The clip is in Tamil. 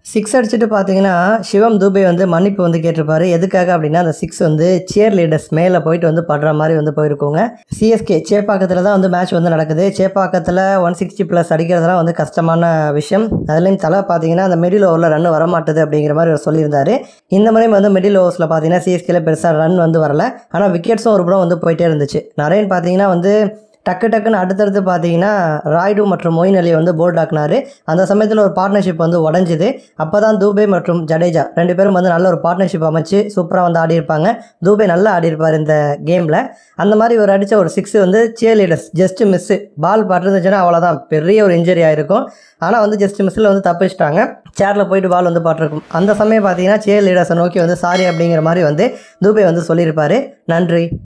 சிக்ஸ் அடிச்சுட்டு பார்த்தீங்கன்னா சிவம் தூபே வந்து மன்னிப்பு வந்து கேட்டிருப்பாரு எதுக்காக அப்படின்னா அந்த சிக்ஸ் வந்து சேர் லீடர்ஸ் மேலே போயிட்டு வந்து படுற மாதிரி வந்து போயிருக்கோங்க சிஎஸ்கே சேப்பாக்கத்தில் தான் வந்து மேட்ச் வந்து நடக்குது சேப்பாக்கத்தில் ஒன் சிக்ஸ்டி ப்ளஸ் அடிக்கிறதுலாம் வந்து கஷ்டமான விஷயம் அதுலேயும் தலை பார்த்தீங்கன்னா அந்த மிடில் ஓவரில் ரன் வரமாட்டுது அப்படிங்கிற மாதிரி அவர் சொல்லியிருந்தாரு இந்த மாதிரி வந்து மிடில் ஓவர்ஸில் பார்த்தீங்கன்னா சிஎஸ்கேல பெருசாக ரன் வந்து வரல ஆனால் விக்கெட்ஸும் ஒரு புறம் வந்து போயிட்டே இருந்துச்சு நரேன் பார்த்தீங்கன்னா வந்து டக்கு டக்குன்னு அடுத்தடுத்து பார்த்தீங்கன்னா ராய்டு மற்றும் மொயின் அலியை வந்து போல்ட் ஆக்குனாரு அந்த சமயத்தில் ஒரு பார்ட்னர்ஷிப் வந்து உடஞ்சுது அப்போ தான் தூபே மற்றும் ஜடேஜா ரெண்டு பேரும் வந்து நல்ல ஒரு பார்ட்னர்ஷிப் அமைச்சு சூப்பராக வந்து ஆடியிருப்பாங்க தூபே நல்லா ஆடியிருப்பார் இந்த கேமில் அந்த மாதிரி ஒரு அடித்த ஒரு சிக்ஸ் வந்து cheerleaders just miss ball பட்டிருந்துச்சுன்னா அவ்வளோதான் பெரிய ஒரு இன்ஜரி ஆயிருக்கும் ஆனால் வந்து ஜஸ்ட் மிஸ்ஸில் வந்து தப்பிச்சிட்டாங்க சேரில் போயிட்டு பால் வந்து பட்டிருக்கும் அந்த சமயம் பார்த்தீங்கன்னா சேர் லீடர்ஸை நோக்கி வந்து சாரி அப்படிங்கிற மாதிரி வந்து தூபே வந்து சொல்லியிருப்பாரு நன்றி